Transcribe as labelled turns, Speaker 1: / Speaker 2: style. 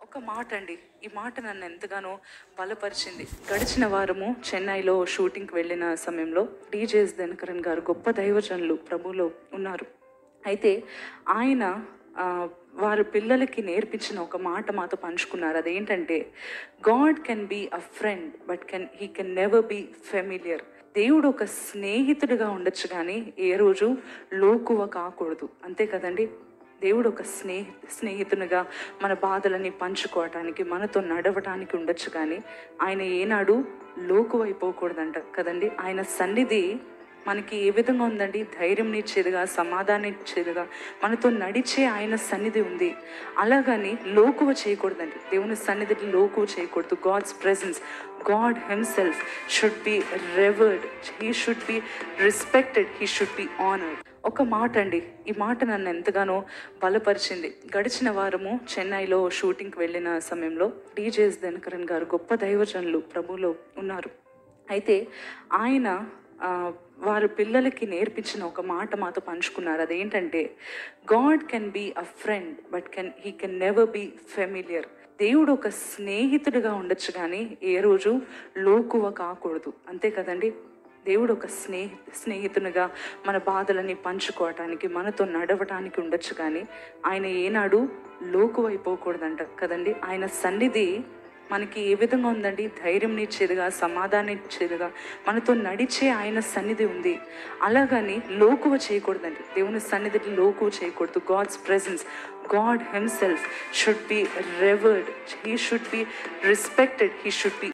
Speaker 1: ఒక మాట అండి ఈ మాట నన్ను ఎంతగానో బలపరిచింది గడిచిన వారము చెన్నైలో షూటింగ్కి వెళ్ళిన సమయంలో డీజేఎస్ దినకరన్ గారు గొప్ప దైవజనులు ప్రభులో ఉన్నారు అయితే ఆయన ఆ, వారి పిల్లలకి నేర్పించిన ఒక మాట మాతో పంచుకున్నారు అదేంటంటే God can be a friend but can he can never be familiar దేవుడు ఒక స్నేహితుడిగా ఉండొచ్చు కానీ ఏ రోజు లోకువ కాకూడదు అంతే కదండి దేవుడు ఒక స్నేహ స్నేహితునిగా మన బాధలని పంచుకోవటానికి మనతో నడవటానికి ఉండొచ్చు కానీ ఆయన ఏనాడు లోకు అయిపోకూడదంట కదండి ఆయన సన్నిధి మనకి ఏ విధంగా ఉందండి ధైర్యం ఇచ్చేదిగా సమాధానం ఇచ్చేదిగా మనతో నడిచే ఆయన సన్నిధి ఉంది అలాగని లోకువ చేయకూడదండి దేవుని సన్నిధిని లోకువ చేయకూడదు God's presence God himself should be revered he should be respected he should be honoured ఒక మాట అండి ఈ మాట నన్ను ఎంతగానో బలపరిచింది గడిచిన వారము చెన్నైలో షూటింగ్కి వెళ్ళిన సమయంలో డీజేఎస్ దినకరన్ గారు గొప్ప దైవజనులు ప్రభులో ఉన్నారు అయితే ఆయన ఆ, వారి పిల్లలకి నేర్పించిన ఒక మాట మాతో పంచుకున్నారు అదేంటంటే God can be a friend but can he can never be familiar దేవుడు ఒక స్నేహితుడిగా ఉండొచ్చు కానీ ఏ రోజు లోకువ కాకూడదు అంతే కదండి దేవుడు ఒక స్నేహ స్నేహితునిగా మన బాధలని పంచుకోవటానికి మనతో నడవటానికి ఉండొచ్చు కానీ ఆయన ఏనాడు లోకు అయిపోకూడదంట కదండి ఆయన సన్నిధి మనకి ఏ విధంగా ఉందండి ధైర్యం ఇచ్చేదిగా సమాధానం ఇచ్చేదిగా మనతో నడిచే ఆయన సన్నిధి ఉంది అలాగని లోకువ చేయకూడదండి దేవుని సన్నిధిని లోకువ చేయకూడదు God's presence God himself should be revered he should be respected he should B